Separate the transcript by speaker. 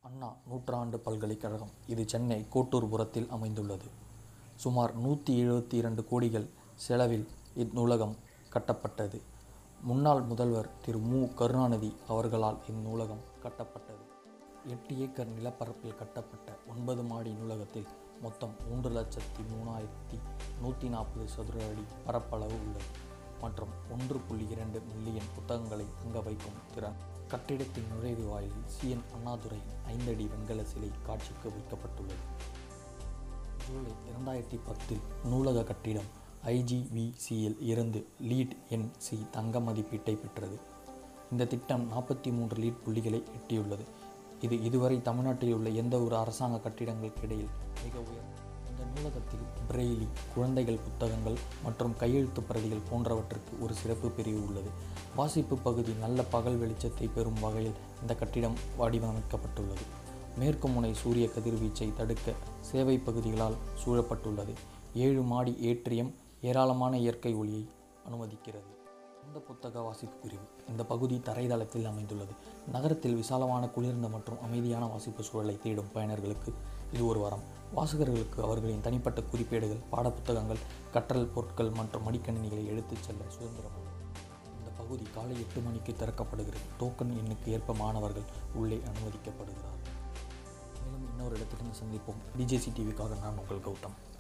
Speaker 1: அண்ணா நூற்றாண்டு பல்கலைக்கழகம் இது சென்னை கோட்டூர்புரத்தில் அமைந்துள்ளது சுமார் நூற்றி எழுபத்தி இரண்டு கோடிகள் செலவில் இந்நூலகம் கட்டப்பட்டது முன்னாள் முதல்வர் திரு மு கருணாநிதி அவர்களால் இந்நூலகம் கட்டப்பட்டது எட்டு ஏக்கர் நிலப்பரப்பில் கட்டப்பட்ட ஒன்பது மாடி நூலகத்தில் மொத்தம் மூன்று லட்சத்தி மூணாயிரத்தி நூற்றி நாற்பது சதுர அடி பரப்பளவு உள்ளது மற்றும் ஒன்று புள்ளி இரண்டு மில்லியன் புத்தகங்களை தங்க வைக்கும் திறன் கட்டிடத்தின் நுழைவு வாயிலில் சிஎன் அண்ணாதுரையின் ஐந்தடி வெண்கல சிலை காட்சிக்கு வைக்கப்பட்டுள்ளது ஜூலை இரண்டாயிரத்தி பத்தில் நூலக கட்டிடம் ஐஜிவிசியில் இருந்து லீட் என் சி தங்க மதிப்பீட்டை பெற்றது இந்த திட்டம் நாற்பத்தி மூன்று லீட் புள்ளிகளை எட்டியுள்ளது இது இதுவரை தமிழ்நாட்டில் உள்ள எந்த ஒரு அரசாங்க கட்டிடங்களுக்கு இடையில் மிக உயர் இந்த நூலகத்தில் பிரெய்லி குழந்தைகள் புத்தகங்கள் மற்றும் கையெழுத்து பிரதிகள் போன்றவற்றுக்கு ஒரு சிறப்பு பிரிவு உள்ளது வாசிப்பு பகுதி நல்ல பகல் வெளிச்சத்தை பெறும் வகையில் இந்த கட்டிடம் வடிவமைக்கப்பட்டுள்ளது மேற்கு முனை சூரிய கதிர்வீச்சை தடுக்க சேவை பகுதிகளால் சூழப்பட்டுள்ளது ஏழு மாடி ஏற்றியம் ஏராளமான இயற்கை ஒளியை அனுமதிக்கிறது இந்த புத்தக வாசிப்பு பிரிவு இந்த பகுதி தரைதளத்தில் அமைந்துள்ளது நகரத்தில் விசாலமான குளிர்ந்த மற்றும் அமைதியான வாசிப்பு சூழலை தேடும் பயனர்களுக்கு இது ஒரு வரம் வாசகர்களுக்கு அவர்களின் தனிப்பட்ட குறிப்பேடுகள் பாடப்புத்தகங்கள் கற்றல் பொருட்கள் மற்றும் மடிக்கணினிகளை எடுத்துச் செல்ல சுதந்திரம் உள்ளது இந்த பகுதி காலை எட்டு மணிக்கு திறக்கப்படுகிறது டோக்கன் எண்ணுக்கு ஏற்ப மாணவர்கள் உள்ளே அனுமதிக்கப்படுகிறார்கள் மேலும் இன்னொரு இடத்திலிருந்து சந்திப்போம் டிஜேசி டிவிக்காக நான் உங்கள் கௌதம்